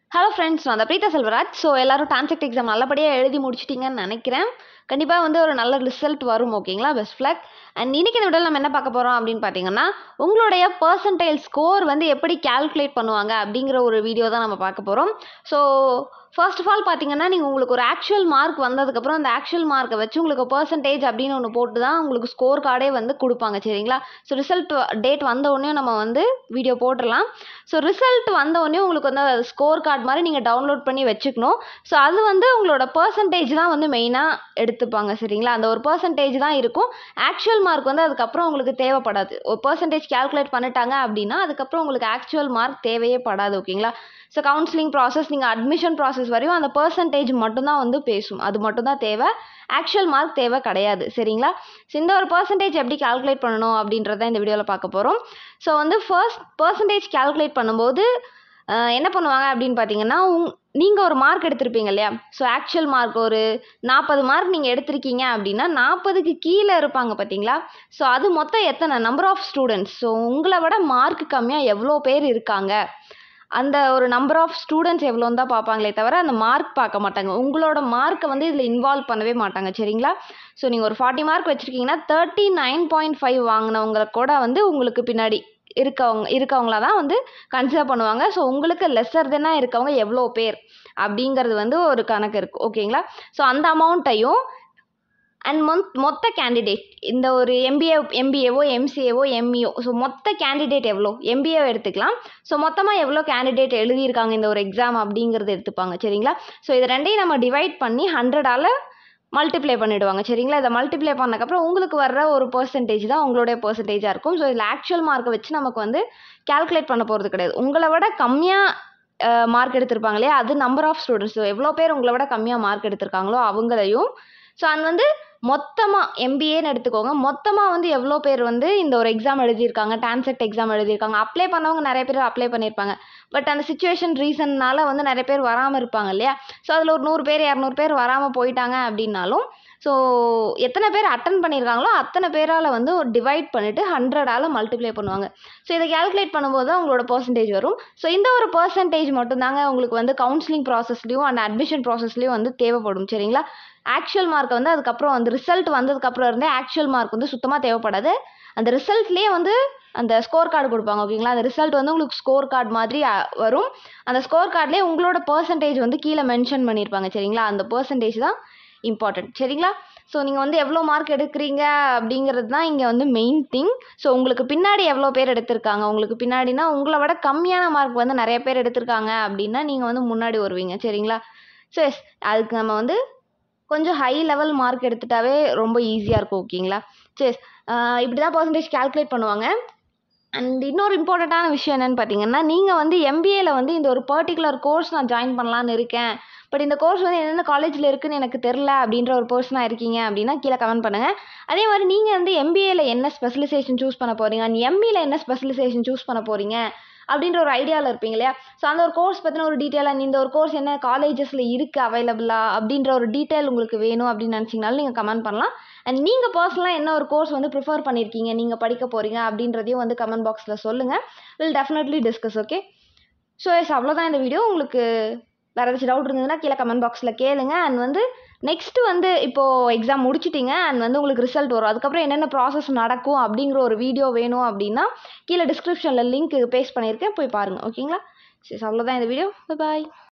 hello friends நான் தான் Preetha Selvaraj so எல்லாரும் டான்செக்ட் எக்ஸாம் நல்லபடியாக எழுதி முடிச்சிட்டிங்கன்னு நினைக்கிறேன் கண்டிப்பாக வந்து ஒரு நல்ல ரிசல்ட் வரும் ஓகேங்களா பெஸ்ட் ஃப்ளாக் அண்ட் இன்னைக்கு இந்த விடல் நம்ம என்ன பார்க்க போகிறோம் அப்படின்னு பார்த்தீங்கன்னா உங்களுடைய பர்சன்டைல் ஸ்கோர் வந்து எப்படி கால்குலேட் பண்ணுவாங்க அப்படிங்கிற ஒரு வீடியோ தான் நம்ம பார்க்க போகிறோம் ஸோ ஃபர்ஸ்ட் ஆஃப் ஆல் பார்த்தீங்கன்னா நீங்கள் உங்களுக்கு ஒரு ஆக்சுவல் மார்க் வந்ததுக்கப்புறம் அந்த ஆக்சுவல் மார்க்கை வச்சு உங்களுக்கு பர்சன்டேஜ் அப்படின்னு ஒன்று போட்டு தான் உங்களுக்கு ஸ்கோர் கார்டே வந்து கொடுப்பாங்க சரிங்களா ஸோ ரிசல்ட் டேட் வந்த உடனே நம்ம வந்து வீடியோ போட்டுடலாம் ஸோ ரிசல்ட் வந்த உடனே உங்களுக்கு வந்து ஸ்கோர் கார்டு மாதிரி நீங்கள் டவுன்லோட் பண்ணி வச்சுக்கணும் ஸோ அது வந்து உங்களோட பர்சன்டேஜ் தான் வந்து மெயினாக எடுத்துப்பாங்க சரிங்களா அந்த ஒரு பர்சன்டேஜ் தான் இருக்கும் ஆக்சுவல் மார்க் வந்து அதுக்கப்புறம் உங்களுக்கு தேவைப்படாது ஒரு பர்சன்டேஜ் கால்குலேட் பண்ணிட்டாங்க அப்படின்னா அதுக்கப்புறம் உங்களுக்கு ஆக்சுவல் மார்க் தேவையே படாது ஓகேங்களா ஸோ கவுன்சிலிங் ப்ராசஸ் நீங்கள் அட்மிஷன் ப்ராசஸ் வரையும் அந்த பர்சன்டேஜ் மட்டும்தான் வந்து பேசும் அது மட்டும்தான் தேவை ஆக்சுவல் மார்க் தேவை கிடையாது சரிங்களா ஸோ இந்த ஒரு பர்சன்டேஜ் எப்படி கால்குலேட் பண்ணணும் அப்படின்றத இந்த வீடியோவில் பார்க்க போகிறோம் ஸோ வந்து ஃபர்ஸ்ட் பர்சன்டேஜ் கால்குலேட் பண்ணும்போது அஹ், என்ன பண்ணுவாங்க அப்படின்னு பார்த்தீங்கன்னா உங் நீங்கள் ஒரு மார்க் எடுத்திருப்பீங்க இல்லையா ஸோ ஆக்சுவல் மார்க் ஒரு நாற்பது மார்க் நீங்கள் எடுத்திருக்கீங்க அப்படின்னா நாற்பதுக்கு கீழே இருப்பாங்க பார்த்தீங்களா ஸோ அது மொத்தம் எத்தனை நம்பர் ஆஃப் ஸ்டூடெண்ட்ஸ் ஸோ உங்களை விட மார்க் கம்மியாக எவ்வளோ பேர் இருக்காங்க அந்த ஒரு நம்பர் ஆஃப் ஸ்டூடெண்ட்ஸ் எவ்வளோன்னு தான் பார்ப்பாங்களே தவிர அந்த மார்க் பார்க்க மாட்டாங்க உங்களோட மார்க்கை வந்து இதில் இன்வால்வ் பண்ணவே மாட்டாங்க சரிங்களா ஸோ நீங்கள் ஒரு ஃபார்ட்டி மார்க் வச்சுருக்கீங்கன்னா தேர்ட்டி நைன் பாயிண்ட் ஃபைவ் வாங்கினவங்க கூட வந்து உங்களுக்கு பின்னாடி இருக்கவங்க இருக்கவங்கள தான் வந்து கன்சிடர் பண்ணுவாங்க ஸோ உங்களுக்கு லெஸ்ஸர் தென்னாக இருக்கவங்க எவ்வளோ பேர் அப்படிங்கிறது வந்து ஒரு கணக்கு இருக்குது ஓகேங்களா ஸோ அந்த அமௌண்ட்டையும் அண்ட் மொத் மொத்த கேண்டிடேட் இந்த ஒரு எம்பிஏ எம்பிஏவோ எம்சிஏவோ எம்இஓ ஸோ மொத்த கேண்டிடேட் எவ்வளோ எம்பிஏ எடுத்துக்கலாம் ஸோ மொத்தமாக எவ்வளோ கேண்டிடேட் எழுதியிருக்காங்க இந்த ஒரு எக்ஸாம் அப்படிங்கிறது எடுத்துப்பாங்க சரிங்களா ஸோ இது ரெண்டையும் நம்ம டிவைட் பண்ணி ஹண்ட்ரடால் மல்டிப்ளை பண்ணிவிடுவாங்க சரிங்களா இதை மல்டிப்ளை பண்ணக்கப்புறம் உங்களுக்கு வர்ற ஒரு பர்சன்டேஜ் தான் உங்களுடைய பர்சன்டேஜாக இருக்கும் ஸோ இதில் ஆக்சுவல் மார்க்கை வச்சு நமக்கு வந்து கால்குலேட் பண்ண போகிறது கிடையாது உங்களை விட கம்மியாக மார்க் எடுத்திருப்பாங்க இல்லையா அது நம்பர் ஆஃப் ஸ்டூடெண்ட்ஸ் ஸோ எவ்வளோ பேர் உங்களை விட கம்மியாக மார்க் எடுத்திருக்காங்களோ அவங்களையும் ஸோ அது வந்து மொத்தமாக எம்பிஏன்னு எடுத்துக்கோங்க மொத்தமாக வந்து எவ்வளோ பேர் வந்து இந்த ஒரு எக்ஸாம் எழுதியிருக்காங்க டான்செக்ட் எக்ஸாம் எழுதியிருக்காங்க அப்ளை பண்ணவங்க நிறைய பேர் அப்ளை பண்ணியிருப்பாங்க பட் அந்த சுச்சுவேஷன் ரீசன்னால வந்து நிறைய பேர் வராமல் இருப்பாங்க இல்லையா ஸோ அதில் ஒரு நூறு பேர் இரநூறு பேர் வராமல் போயிட்டாங்க அப்படின்னாலும் ஸோ எத்தனை பேர் அட்டன் பண்ணியிருக்காங்களோ அத்தனை பேரால் வந்து ஒரு டிவைட் பண்ணிவிட்டு ஹண்ட்ரடால் மல்டிப்ளை பண்ணுவாங்க ஸோ இதை கால்குலேட் பண்ணும்போது தான் உங்களோட பர்சன்டேஜ் வரும் ஸோ இந்த ஒரு பர்சன்டேஜ் மட்டும்தாங்க உங்களுக்கு வந்து கவுன்சிலிங் ப்ராசஸ்லையும் அண்ட் அட்மிஷன் ப்ராசஸ்லையும் வந்து தேவைப்படும் சரிங்களா ஆக்சுவல் மார்க் வந்து அதுக்கப்புறம் வந்து ரிசல்ட் வந்ததுக்கப்புறம் இருந்தே ஆக்சுவல் மார்க் வந்து சுத்தமாக தேவைப்படாது அந்த ரிசல்ட்லேயே வந்து அந்த ஸ்கோர் கார்டு கொடுப்பாங்க ஓகேங்களா அந்த ரிசல்ட் வந்து உங்களுக்கு ஸ்கோர் கார்டு மாதிரி அ, வரும் அந்த ஸ்கோர் கார்ட்லேயே உங்களோட பர்சன்டேஜ் வந்து கீழே மென்ஷன் பண்ணியிருப்பாங்க சரிங்களா அந்த பர்சன்டேஜ் தான் இம்பார்ட்டன்ட் சரிங்களா ஸோ நீங்கள் வந்து எவ்வளோ மார்க் எடுக்கிறீங்க அப்படிங்கிறது தான் இங்கே வந்து மெயின் திங் ஸோ உங்களுக்கு பின்னாடி எவ்வளோ பேர் எடுத்திருக்காங்க உங்களுக்கு பின்னாடினா உங்களை விட கம்மியான மார்க் வந்து நிறைய பேர் எடுத்திருக்காங்க அப்படின்னா நீங்கள் வந்து முன்னாடி வருவீங்க சரிங்களா ஸோ எஸ் அதுக்கு நம்ம வந்து கொஞ்சம் ஹை லெவல் மார்க் எடுத்துட்டாவே ரொம்ப ஈஸியாக இருக்கும் ஓகேங்களா சரி இப்படி தான் பர்சன்டேஜ் கால்குலேட் பண்ணுவாங்க அண்ட் இன்னொரு இம்பார்ட்டண்ட்டான விஷயம் என்னென்னு பார்த்தீங்கன்னா நீங்கள் வந்து எம்பிஏல வந்து இந்த ஒரு பர்டிகுலர் கோர்ஸ் நான் ஜாயின் பண்ணலான்னு இருக்கேன் பட் இந்த கோர்ஸ் வந்து என்னென்ன காலேஜில் இருக்குன்னு எனக்கு தெரில அப்படின்ற ஒரு பர்சனாக இருக்கீங்க அப்படின்னா கீழே கமெண்ட் பண்ணுங்கள் அதே மாதிரி நீங்கள் வந்து எம்பிஏல என்ன ஸ்பெஷலைசேஷன் சூஸ் பண்ண போகிறீங்க அண்ட் எம்இல என்ன ஸ்பெஷலைசேஷன் சூஸ் பண்ண போகிறீங்க அப்படின்ற ஒரு ஐடியாவில் இருப்பீங்க இல்லையா ஸோ அந்த ஒரு கோர்ஸ் பற்றின ஒரு டீட்டெயில் அண்ட் இந்த ஒரு கோர்ஸ் என்ன காலேஜஸில் இருக்குது அவைலபிளா அப்படின்ற ஒரு டீட்டெயில் உங்களுக்கு வேணும் அப்படின்னு நினச்சிங்கனாலும் நீங்கள் கமெண்ட் பண்ணலாம் அண்ட் நீங்கள் பர்சனலாக என்ன ஒரு கோர்ஸ் வந்து ப்ரிஃபர் பண்ணியிருக்கீங்க நீங்கள் படிக்க போகிறீங்க அப்படின்றதையும் வந்து கமெண்ட் பாக்ஸில் சொல்லுங்கள் will definitely discuss okay so yes அவ்வளோதான் இந்த வீடியோ உங்களுக்கு வேறு ஏதாச்சும் டவுட் இருந்ததுன்னா கீழே கமெண்ட் பாக்ஸில் கேளுங்க அண்ட் வந்து நெக்ஸ்ட்டு வந்து இப்போது எக்ஸாம் முடிச்சிட்டிங்க அண்ட் வந்து உங்களுக்கு ரிசல்ட் வரும் அதுக்கப்புறம் என்னென்ன ப்ராசஸ் நடக்கும் அப்படிங்கிற ஒரு வீடியோ வேணும் அப்படின்னா கீழே டிஸ்கிரிப்ஷனில் லிங்க் பேஸ்ட் பண்ணியிருக்கேன் போய் பாருங்கள் ஓகேங்களா சரி அவ்வளோதான் இந்த வீடியோ பாய்